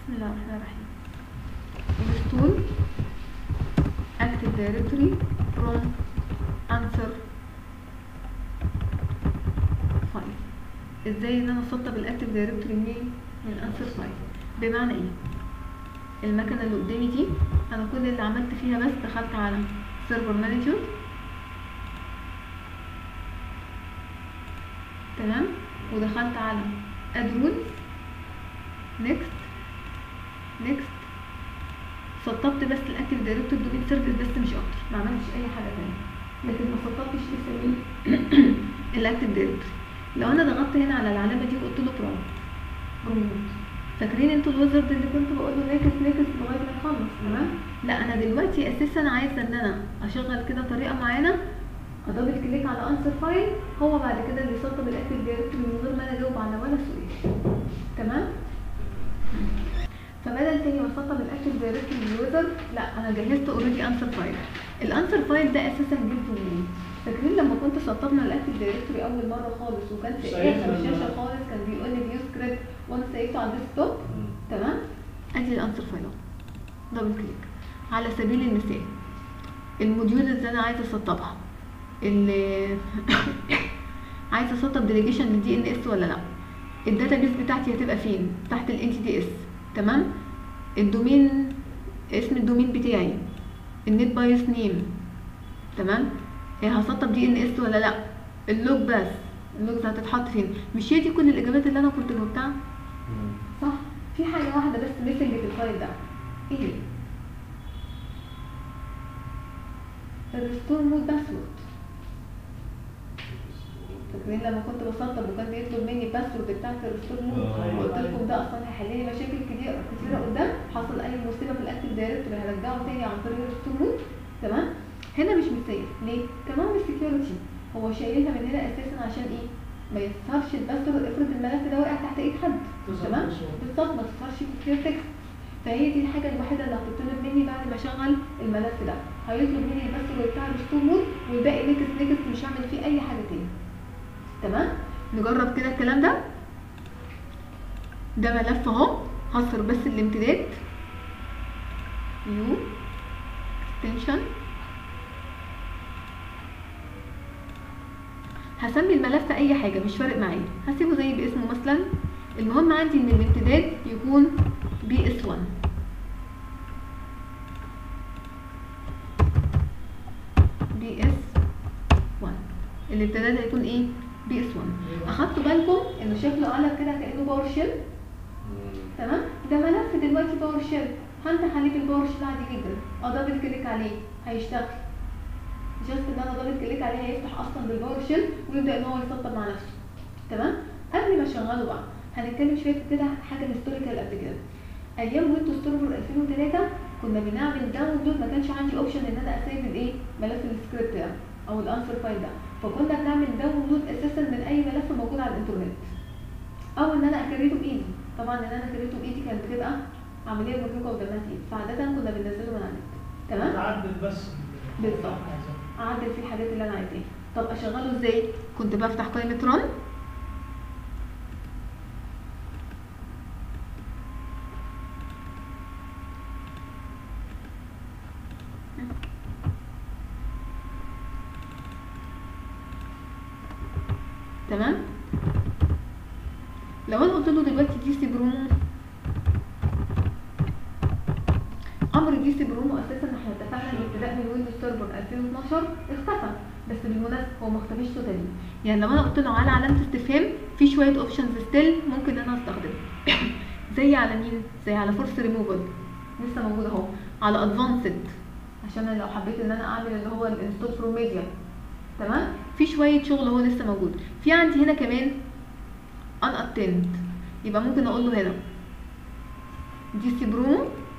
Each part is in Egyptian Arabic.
بسم الله الرحمن الرحيم install active directory from answer file ازاي ان انا اسطب الاكتيف دايركتوري منين من answer file بمعنى ايه المكنه اللي قدامي دي انا كل اللي عملت فيها بس دخلت على سيرفر مانجر تمام ودخلت على اد رولز نيكست نيكست سطبت بس الاكتيف دايركتور دومين سيرفيس بس مش اكتر ما عملتش اي حاجه تانية لكن ما سطبتش لسه مين الاكتيف دايركتور لو انا ضغطت هنا على العلامه دي وقلت له برام ريموت فاكرين انتوا الويزرد اللي كنت بقول له نيكست نيكست لغايه ما يخلص تمام لا انا دلوقتي اساسا عايزه ان انا اشغل كده طريقه معينه ادبل كليك على انسر فايل هو بعد كده اللي يسطب الاكتيف دايركتوري من غير ما انا اجاوب على ولا سؤال تمام فبدل تاني ما اسطب الاكتيف دايركتوري للويزر لا انا جهزت اوريدي انسر فايل الانسر فايل ده اساسا جبته منين فاكرين لما كنت سطبنا الاكتيف دايركتوري اول مره خالص وكان في سيبنا اخر ال- الشاشه خالص كان بيقول لي فيو سكريبت وانا سيبته على الديسكتوب تمام ادي الانسر فايل اهو دبل كليك على سبيل المثال الموديول اللي انا عايزه اسطبها اللي عايزه اسطب ديليجيشن من دي ان اس ولا لا الداتابيس بتاعتي هتبقى فين تحت الان تي دي اس تمام الدومين اسم الدومين بتاعي النت بايس نيم تمام إيه هسطب دي ان اس ولا لا اللوج بس اللوجز هتتحط فين مش هي دي كل الاجابات اللي انا كنت جاوبتها صح في حاجه واحده بس ميسنج في الفايل ده ايه هي الريستور مود باسورد فاكرين لما كنت بسطب وكان بيطلب مني الباسورد بتاعت الريستور مود آه. وقلت لكم ده اصلا هيحل لي مشاكل كتير كتيره قدام حصل اي مصيبه في الاكتيف دايركتوري هرجعه تاني عن طريق الريستور مود تمام هنا مش مثال ليه كمان السكيورتي هو شايلها من هنا اساسا عشان ايه ما يظهرش الباسورد افرض الملف ده وقع تحت ايد حد تظهر تمام password. بالظبط ما تظهرش في كلير تكست فهي دي الحاجه الوحيده اللي هتطلب مني بعد ما اشغل الملف ده هيطلب مني الباسورد بتاع الريستور مود والباقي نكست نكست مش هعمل فيه اي حاجه تاني تمام نجرب كده الكلام ده ده ملف اهو هصر بس الامتداد نيو اكستنشن هسمي الملف اي حاجه مش فارق معايا هسيبه زي باسمه مثلا المهم عندي ان الامتداد يكون بي اس 1 بي اس 1 الامتداد هيكون ايه بي اس 1 اخدتوا بالكم انه شكله قلب كده كانه باور شيل تمام ده ملف دلوقتي باور شيل هفتح عليه بالباور شيل عادي جدا ادبل كليك عليه هيشتغل جاست ان انا دبل كليك عليه هيفتح اصلا بالباور شيل ويبدا ان هو يسطب مع نفسه تمام قبل ما اشغله بقى هنتكلم شويه كده حاجه هيستوريكال قبل كده ايام ويندوز سيرفر 2003 كنا بنعمل داونلود ما كانش عندي اوبشن ان انا اسيب الايه ملف السكريبت ده او الانسر فايل ده فكنا بنعمل داونلود اساسا من اي ملف موجود على الانترنت او ان انا اكريته بايدي طبعا ان انا اكريته بايدي كانت بتبقى عمليه مرهقه ودمها تقيل فعاده كنا بننزله من على النت تمام تعدل بس بالظبط. اعدل فيه الحاجات اللي انا عايزاها طب اشغله ازاي كنت بفتح قائمه رن تمام لو انا قلت له دلوقتي دي سي برومو امر دي سي برومو اساسا احنا اتفقنا ان ابتداء من ويندوز سيرفر 2012 اختفى بس بالمناسبه هو ما اختفيش توتالي يعني لو انا قلت له على علامه استفهام في شويه اوبشنز ستيل ممكن ان انا استخدمها زي على مين زي على فورس ريموفل لسه موجود اهو على ادفانسد عشان أنا لو حبيت ان انا اعمل اللي هو الانستول فروم ميديا تمام في شويه شغل هو لسه موجود في عندي هنا كمان ان اتند يبقى ممكن اقول له هنا دي سي برومو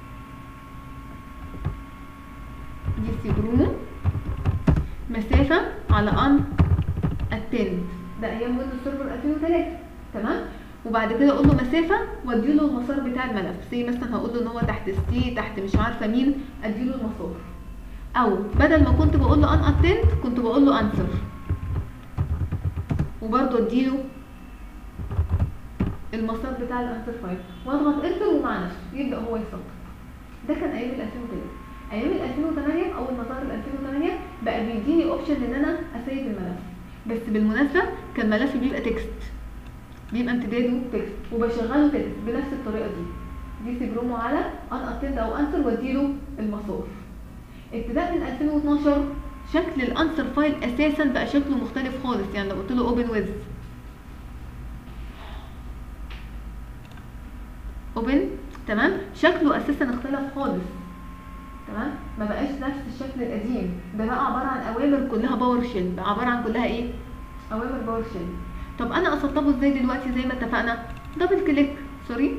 دي سي برومو مسافة على ان اتند ده ايام ويندوز سيرفر 2003 تمام وبعد كده اقول له مسافة واديله المسار بتاع الملف زي مثلا هقول له ان هو تحت السي تحت مش عارفة مين اديله المسار او بدل ما كنت بقول له ان اتند كنت بقول له انسر وبرضه اديله المسار بتاع الانسر فايل واضغط انتر ومع نفسه يبدا هو يسطب ده كان ايام ال 2003 ايام ال 2008 اول ما ظهر ال 2008 بقى بيديني اوبشن ان انا اسيب الملف بس بالمناسبه كان ملفي بيبقى تكست بيبقى امتداده تكست وبشغله تكست بنفس الطريقه دي دي سيبرومو على ان اتند او انسر واديله المسار ابتداء من 2012 شكل الانسر فايل اساسا بقى شكله مختلف خالص يعني لو قلت له اوبن ويز اوبن تمام شكله اساسا اختلف خالص تمام ما بقاش نفس الشكل القديم ده بقى عباره عن اوامر كلها باور شيل بقى عباره عن كلها ايه اوامر باور شيل طب انا اسطبه ازاي دلوقتي زي ما اتفقنا دبل كليك سوري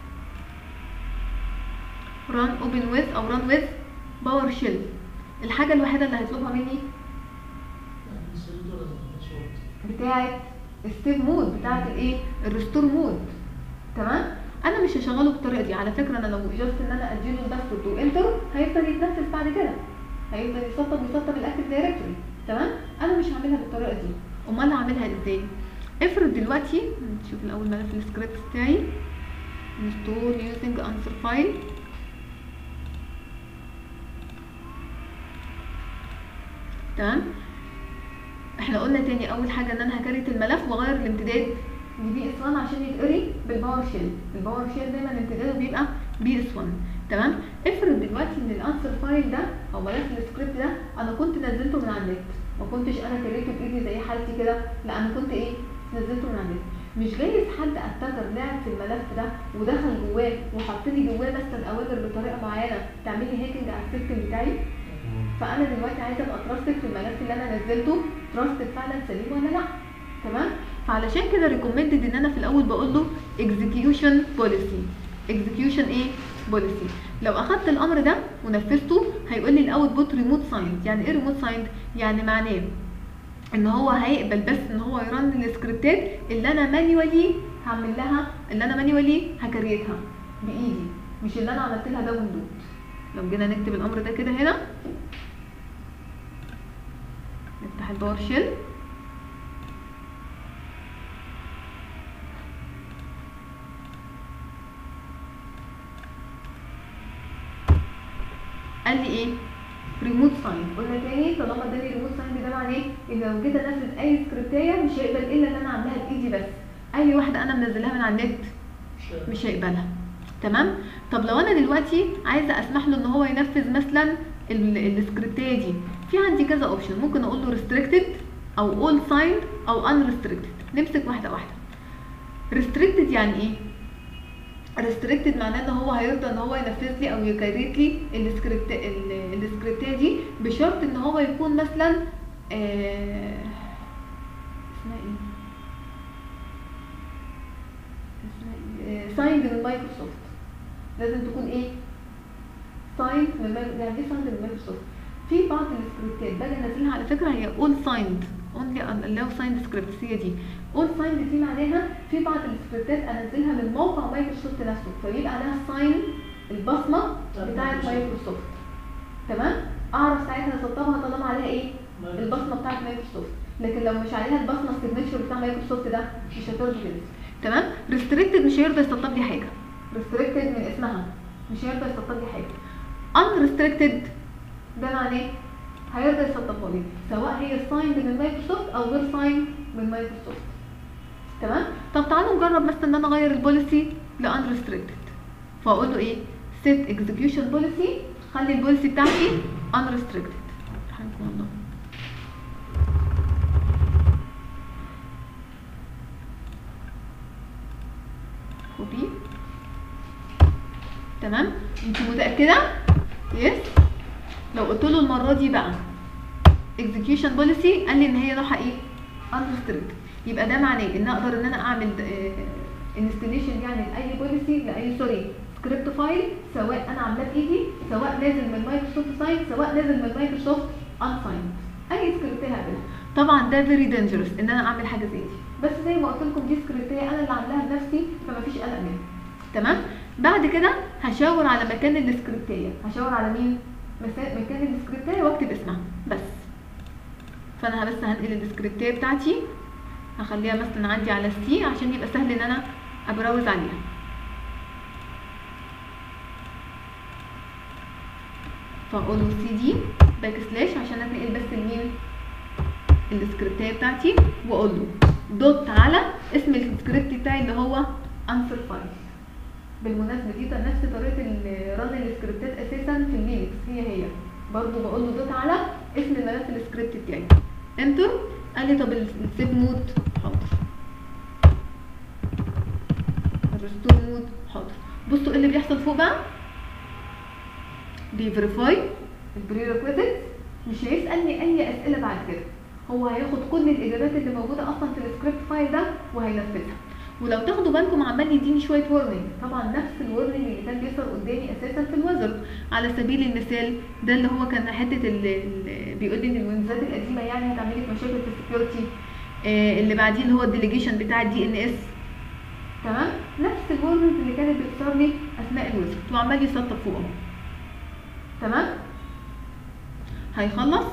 ران اوبن ويز او ران ويز باور شيل الحاجه الوحيده اللي هيطلبها مني بتاعه السيف مود بتاعه الايه الريستور مود تمام انا مش هشغله بالطريقه دي على فكره انا لو جاست ان انا اديله الباسورد وانتر هيفضل يتنفذ بعد كده هيفضل يسطب ويسطب الاكتف دايركتوري تمام انا مش هعملها بالطريقه دي امال هعملها ازاي افرض دلوقتي نشوف الاول ملف السكريبت بتاعي install using answer file تمام احنا قلنا تاني اول حاجه ان انا هكريت الملف واغير الامتداد لبي اس 1 عشان يتقري بالباور شيل الباور شيل دايما امتداده بيبقى بي اس 1 تمام افرض دلوقتي ان الانسر فايل ده او ملف السكريبت ده انا كنت نزلته من على النت ما كنتش انا كريته بايدي زي حالتي كده لا انا كنت ايه نزلته من على النت مش جايز حد اتاكر لعب في الملف ده ودخل جواه وحط لي جواه مثلا اوامر بطريقه معينه تعمل لي هاكينج على السيستم بتاعي فانا دلوقتي عايزه ابقى تراستد في الملف اللي انا نزلته تراستد فعلا سليم ولا لا تمام فعلشان كده ريكومندد ان انا في الاول بقول له اكزكيوشن بوليسي اكزكيوشن ايه بوليسي لو اخدت الامر ده ونفذته هيقول لي الاوت بوت ريموت سايند يعني ايه ريموت سايند يعني معناه ان هو هيقبل بس ان هو يرن السكريبتات اللي انا مانيوالي هعمل لها اللي انا مانيوالي هكريتها بايدي مش اللي انا عملت لها داونلود لو جينا نكتب الامر ده كده هنا نفتح الباور شيل قال لي ايه ريموت ساين قلنا تاني طالما اداني ريموت ساين ده معناه ان لو جيت انفذ اي سكريبتايه مش هيقبل الا اللي انا عاملاها بايدي بس اي واحده انا منزلاها من على النت مش هيقبلها تمام طب لو انا دلوقتي عايزه اسمح له ان هو ينفذ مثلا ال- السكريبتايه دي في عندي كذا اوبشن ممكن اقول له ريستريكتد او اول سايند او ان ريستريكتد نمسك واحده واحده ريستريكتد يعني ايه ريستريكتد معناه ان هو هيرضى ان هو ينفذ لي او يكريت لي السكريبت ال- السكريبتيه دي بشرط ان هو يكون مثلا آه اسمها ايه اسمها ايه سايند من مايكروسوفت لازم تكون ايه سايند من مايكروسوفت يعني ايه سايند من مايكروسوفت في بعض السكريبتات باجي انزلها على فكره هي اول سايند اونلي allow signed scripts هي دي اول سايند دي معناها في بعض السكريبتات انزلها من موقع مايكروسوفت نفسه فيبقى عليها ساين البصمه بتاعه مايكروسوفت تمام اعرف ساعتها اسطبها طالما عليها ايه البصمه بتاعه مايكروسوفت لكن لو مش عليها البصمه السيجنتشر بتاع مايكروسوفت ده مش هترضى كده تمام ريستريكتد مش هيرضى يسطب لي حاجه ريستريكتد من اسمها مش هيرضى يسطب لي حاجه unrestricted ده معناه هيرضى يسطبها لي سواء هي سايند من مايكروسوفت او غير سايند من مايكروسوفت تمام طب تعالوا نجرب مثلا ان انا اغير البوليسي ل unrestricted فاقول له ايه set execution policy خلي البوليسي بتاعتي unrestricted هنكون والله كوبي تمام انت متاكده يس لو قلت له المره دي بقى execution policy قال لي ان هي نوعها ايه unrestricted يبقى ده معناه ان اقدر ان انا اعمل انستليشن يعني لاي بوليسي لاي سوري سكريبت فايل سواء انا عاملاه بايدي سواء نازل من مايكروسوفت ساين سواء نازل من مايكروسوفت ان ساين اي سكريبت هعملها طبعا ده فيري دينجرس ان انا اعمل حاجه زي دي بس زي ما قلت لكم دي سكريبتيه انا اللي عاملاها بنفسي فمفيش قلق منها تمام بعد كده هشاور على مكان السكريبتيه هشاور على مين مسا- مكان السكريبتيه واكتب اسمها بس فانا بس هنقل السكريبتيه بتاعتي هخليها مثلا عندي على السي عشان يبقى سهل ان انا ابراوز عليها فاقول له سي دي باك سلاش عشان اتنقل بس لمين السكريبتايه بتاعتي واقول له دوت على اسم السكريبت بتاعي اللي هو انسر فايل بالمناسبه دي نفس طريقه رن السكريبتات اساسا في اللينكس هي هي برضو بقول له دوت على اسم الملف السكريبت بتاعي انتر قال لي طب السيف مود حاضر الريستور مود حاضر بصوا ايه اللي بيحصل فوق بقى بيفيريفاي البري ريكويزيتس مش هيسالني اي اسئله بعد كده هو هياخد كل الاجابات اللي موجوده اصلا في السكريبت فايل ده وهينفذها ولو تاخدوا بالكم عمال يديني شويه ورنينج طبعا نفس الورنينج اللي كان بيظهر قدامي اساسا في الوزر على سبيل المثال ده اللي هو كان حته اللي بيقول لي ان الويندوزات القديمه يعني هتعمل لك مشاكل في السكيورتي آه اللي بعديه اللي هو الديليجيشن بتاع الدي ان اس تمام نفس الورنينج اللي كانت بتظهر لي اثناء الوزر وعمال يسطب فوق اهو تمام هيخلص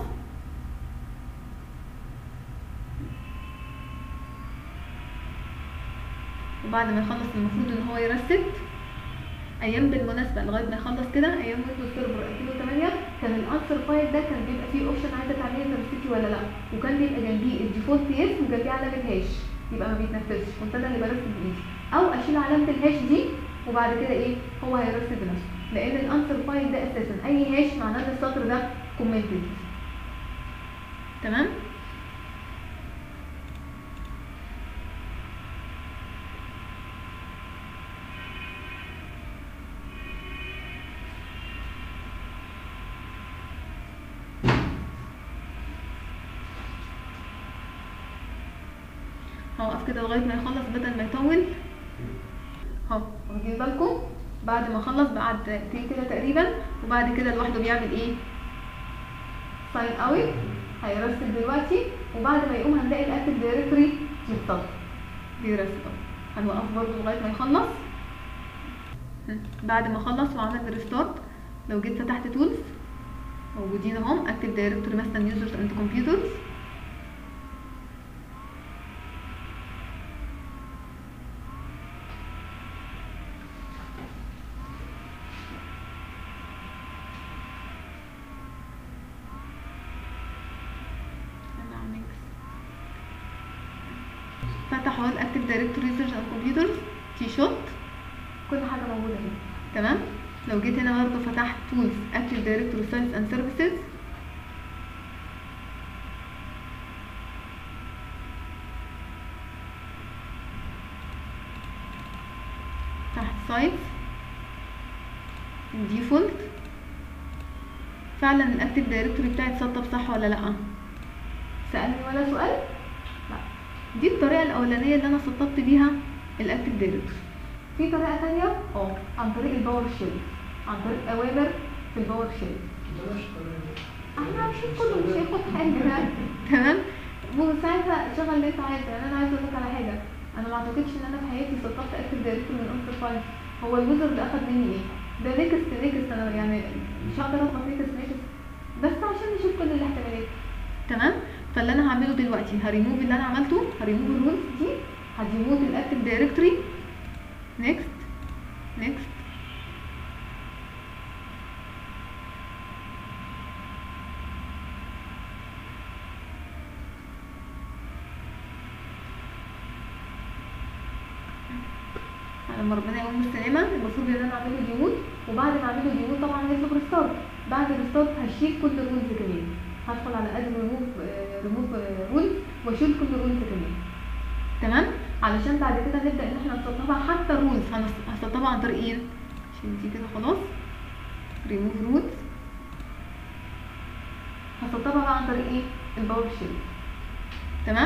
وبعد ما يخلص المفروض ان هو يرست ايام بالمناسبه لغايه ما يخلص كده ايام ويندوز سيرفر 2008 كان الانسر فايل ده كان بيبقى فيه اوبشن عايزه تعملي ترستي ولا لا وكان بيبقى جنبيه الديفولت يس وجنبيه علامه هاش يبقى ما بيتنفذش كنت انا اللي برسل بايدي او اشيل علامه الهاش دي وبعد كده ايه هو هيرسل بنفسه لان الانسر فايل ده اساسا اي هاش معناه ان السطر ده كومنتد تمام هوقف كده لغايه ما يخلص بدل ما يطول اهو واخدين بالكم بعد ما خلص بعد دقيقتين كده تقريبا وبعد كده لوحده بيعمل ايه ساين اوت هيرسل دلوقتي وبعد ما يقوم هنلاقي الاكتف دايركتوري يتصل بيرسل هنوقف برضه لغايه ما يخلص بعد ما خلص وعمل ريستارت لو جيت فتحت تولز موجودين اهم اكتف دايركتوري مثلا يوزرز اند كمبيوترز فتح اهو الاكتف دايركتوري يوزرز اند كمبيوترز تي شوت كل حاجه موجوده هنا تمام لو جيت هنا برضه فتحت تولز اكتف دايركتوري ساينس اند سيرفيسز تحت سايتس ديفولت فعلا الاكتف دايركتوري بتاعي اتسطب صح ولا لا سالني ولا سؤال لا دي الطريقه الاولانيه اللي انا سطبت بيها الاكتف دايركتوري في طريقه ثانيه اه عن طريق الباور شيل عن طريق اوامر في الباور شيل احنا عارفين كله مش هياخد حاجه تمام وساعتها شغل اللي انت عايزه يعني انا عايزه اقول لك على حاجه انا ما اعتقدش ان انا في حياتي سطبت اكتف دايركتوري من انتر فايل هو الوزر اللي اخد مني ايه ده نيكست نيكست انا يعني مش هقدر اضغط نيكست نيكست بس عشان نشوف كل الاحتمالات تمام فاللي انا هعمله دلوقتي هريموف اللي انا عملته هريموف الرولز دي هديموت الاكتف دايركتوري نيكست نيكست لما ربنا يقوم بالسلامه المفروض ان انا اعمل له ديموت وبعد ما اعمل له ديموت طبعا هيطلب ريستارت بعد الريستارت هشيل كل الرولز كمان هدخل على اد ريموف ريموف رولز واشيل كل الرولز كمان تمام علشان بعد كده نبدا ان احنا نسطبها حتى الرولز هنسطبها عن طريق ايه عشان دي كده خلاص ريموف رولز هسطبها بقى عن طريق ايه الباور شيل تمام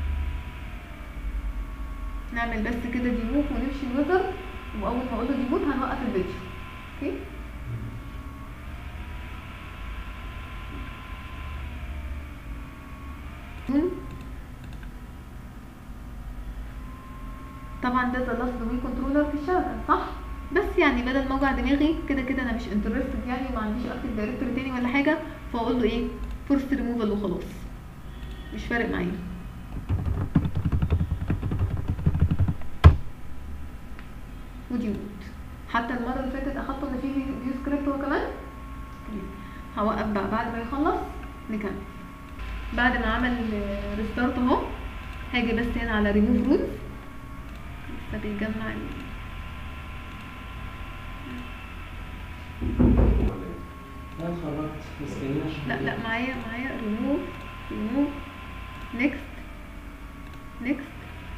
نعمل بس كده ديموت ونمشي الوزر واول ما اقول له ديموت هنوقف الفيديو اوكي طبعا ده ذا لاست دومين كنترولر في الشبكه صح بس يعني بدل ما اوجع دماغي كده كده انا مش انترستد يعني وما عنديش اكتف دايركتوري تاني ولا حاجه فاقول له ايه فورست ريموفال وخلاص مش فارق معايا المره اللي فاتت اخدته ان في فيو سكريبت هو كمان هوقف بقى بعد ما يخلص نكمل بعد ما عمل ريستارت اهو هاجي بس هنا على ريموف رولز لسه بيجمع ال- لا اتخرجت بس جايين عشان لا لا معايا معايا ريموف ريموف نيكست نيكست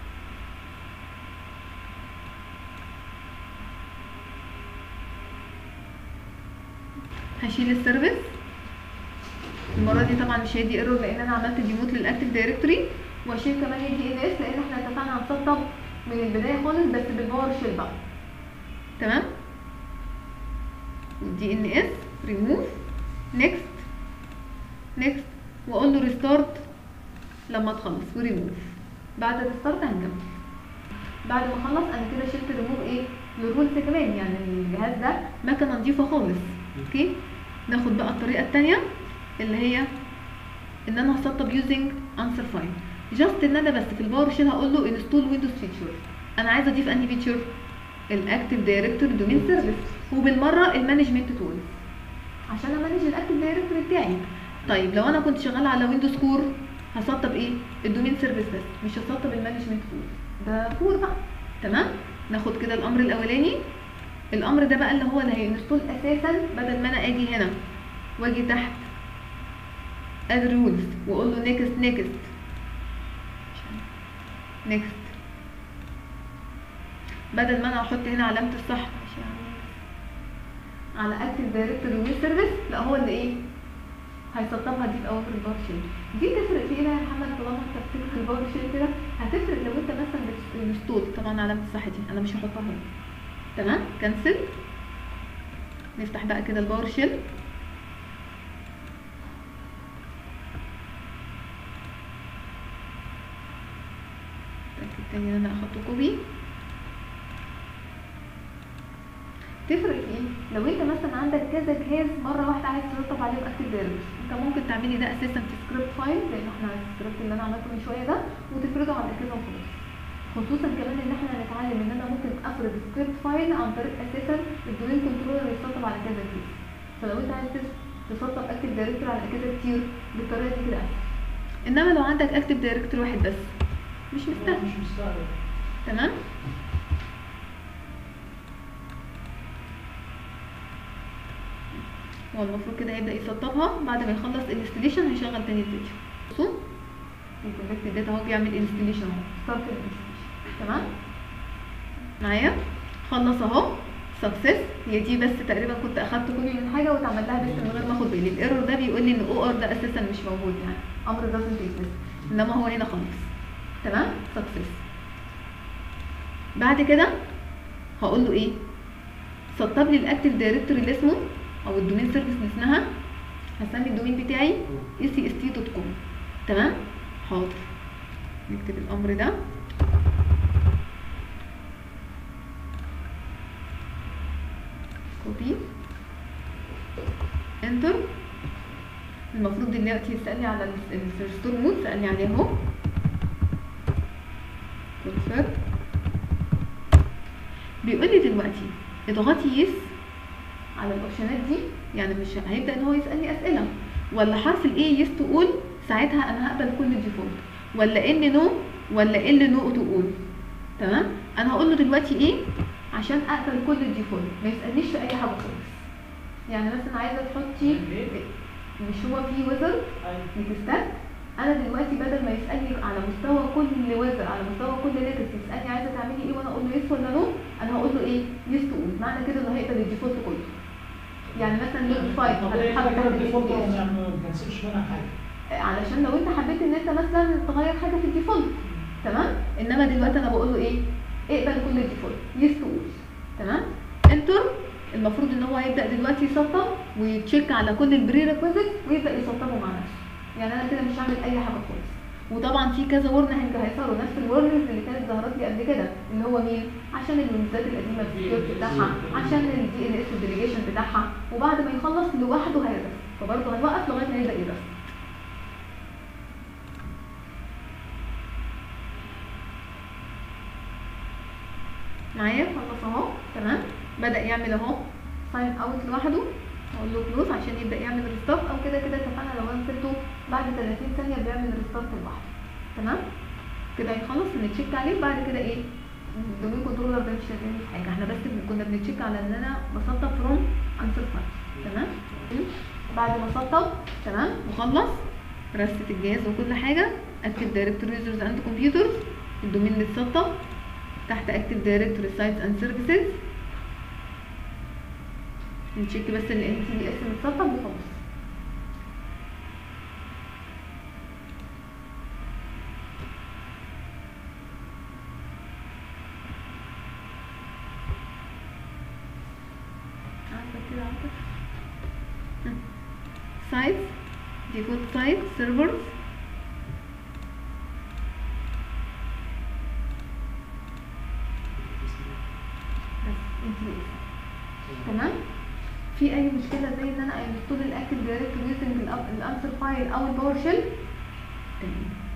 هشيل السيرفيس المره دي طبعا مش هيدي ايرور لان انا عملت ديموت للاكتيف دايركتوري واشيل كمان الدي ان اس لان احنا اتفقنا هنسطب من البدايه خالص بس بالباور شيل بقى تمام والدي ان اس ريموف نيكست نيكست واقول له ريستارت لما تخلص وريموف بعد الريستارت هنكمل بعد ما اخلص انا كده شلت ريموف ايه للرولز كمان يعني الجهاز ده مكنه نضيفه خالص اوكي ناخد بقى الطريقه الثانيه اللي هي ان انا هسطب يوزنج انسر فايل جاست ان انا بس في الباور شيل هقول له انستول ويندوز فيتشر انا عايزه اضيف انهي فيتشر الاكتيف دايركتوري دومين سيرفيس وبالمره المانجمنت تولز عشان امانج الاكتيف دايركتوري بتاعي طيب لو انا كنت شغاله على ويندوز كور هسطب ايه الدومين سيرفيس بس مش هسطب المانجمنت تول ده كور بقى تمام ناخد كده الامر الاولاني الامر ده بقى اللي هو اللي هينستول اساسا بدل ما انا اجي هنا واجي تحت اد رولز واقول له نيكست نيكست نيكست بدل ما انا احط هنا علامه الصح مش يعني على اكتف دايركتوري ويب سيرفيس لا هو اللي ايه هيسطبها دي في اوامر الباور شيل دي تفرق في ايه بقى يا محمد طالما انت بتكتب الباور شيل كده هتفرق لو انت مثلا بتنستول طبعا علامه الصح دي انا مش هحطها هنا تمام كنسل نفتح بقى كده الباور شيل اتاكد تاني ان انا اخدته كوبي تفرق في ايه لو انت مثلا عندك كذا جهاز مره واحده عايز ترتب عليهم اكتف دايركتوري انت ممكن تعملي ده اساسا في سكريبت فايل زي ما احنا السكريبت اللي انا عملته من شويه ده وتفرده على كده وخلاص خصوصا كمان ان احنا هنتعلم ان انا ممكن افرد سكريبت فايل عن طريق اساسا الدومين كنترولر يسطب على كذا كتير فلو انت عايز تس- تسطب اكتف دايركتوري على كذا كتير بالطريقه دي كده اسهل انما لو عندك اكتف دايركتوري واحد بس مش مستاهل مش مستاهل تمام هو المفروض كده هيبدا يسطبها بعد ما يخلص انستليشن هيشغل تاني الفيديو بصوا الكونكت داتا اهو بيعمل انستليشن اهو ستارت الانستليشن تمام معايا خلص اهو سكسس هي دي بس تقريبا كنت اخدت كوبي من حاجه واتعمل لها بس من غير ما اخد بالي الايرور ده بيقول لي ان او ار ده اساسا مش موجود يعني امر doesn't exist انما هو هنا خلاص تمام سكسس بعد كده هقول له ايه سطب لي الاكتيف دايركتوري اللي اسمه او الدومين سيرفيس اللي اسمها هسمي الدومين بتاعي اي سي اس تي دوت كوم تمام حاضر نكتب الامر ده كوبي انتر المفروض دلوقتي يسالني على الريستور مود سالني عليه اهو كونفيرم بيقول لي دلوقتي اضغطي يس على الاوبشنات دي يعني مش هيبدا ان هو يسالني اسئله ولا حرف الاي يس تقول ساعتها انا هقبل كل الديفولت ولا ان نو ولا ال نو تقول تمام انا هقول له دلوقتي ايه عشان اقبل كل الديفولت ما يسالنيش في اي حاجه خالص يعني مثلا عايزه تحطي مش هو في ويزر نكستات انا دلوقتي بدل ما يسالني على مستوى كل ويزر على مستوى كل نكست يسالني عايزه تعملي ايه وانا اقول له يس ولا نو انا هقول له ايه يس تقول معنى كده انه هيقبل الديفولت كله يعني مثلا لود فايل طب ايه هتتحط كده تحت الديفولت ال يعني ما بنكنسلش منها حاجه علشان لو انت حبيت ان انت مثلا تغير حاجه في الديفولت تمام انما دلوقتي انا بقول له ايه اقبل كل الديفولت يس تقول تمام انتر المفروض ان هو هيبدا دلوقتي يسطب ويتشيك على كل البري ريكويزيت ويبدا يسطبه مع نفسه يعني انا كده مش هعمل اي حاجه خالص وطبعا في كذا ورنينج هيظهروا نفس الورنينجز اللي كانت ظهرت لي قبل كده اللي هو مين عشان الويندوزات القديمه السكيورتي بتاعها عشان الدي ان اس الديليجيشن بتاعها وبعد ما يخلص لوحده هيرست فبرضه هنوقف لغايه ما يبدا يرست معايا خلص اهو تمام بدا يعمل اهو ساين اوت لوحده اقول له كلوز عشان يبدا يعمل ريستارت او كده كده اتفقنا لو انا سبته بعد 30 ثانيه بيعمل ريستارت لوحده تمام كده هيخلص نتشيك عليه بعد كده ايه الدومين كنترولر ده مش شغال في حاجه احنا بس كنا بنتشيك على ان انا بسطب فروم انسر فايل تمام بعد ما سطب تمام وخلص رست الجهاز وكل حاجه اكتب دايركتوري يوزرز اند كمبيوترز الدومين متسطب تحت اكتب دايركتوري سايتس اند سيرفيسز نتشيك بس ال ان تي بي اس متسطب وخلاص عارفة كده عارفة sites default sites servers بس انت تمام في اي مشكله زي ان انا انستول الاكتف دايركتوري يوزنج الانسر فايل او الباور شيل تمام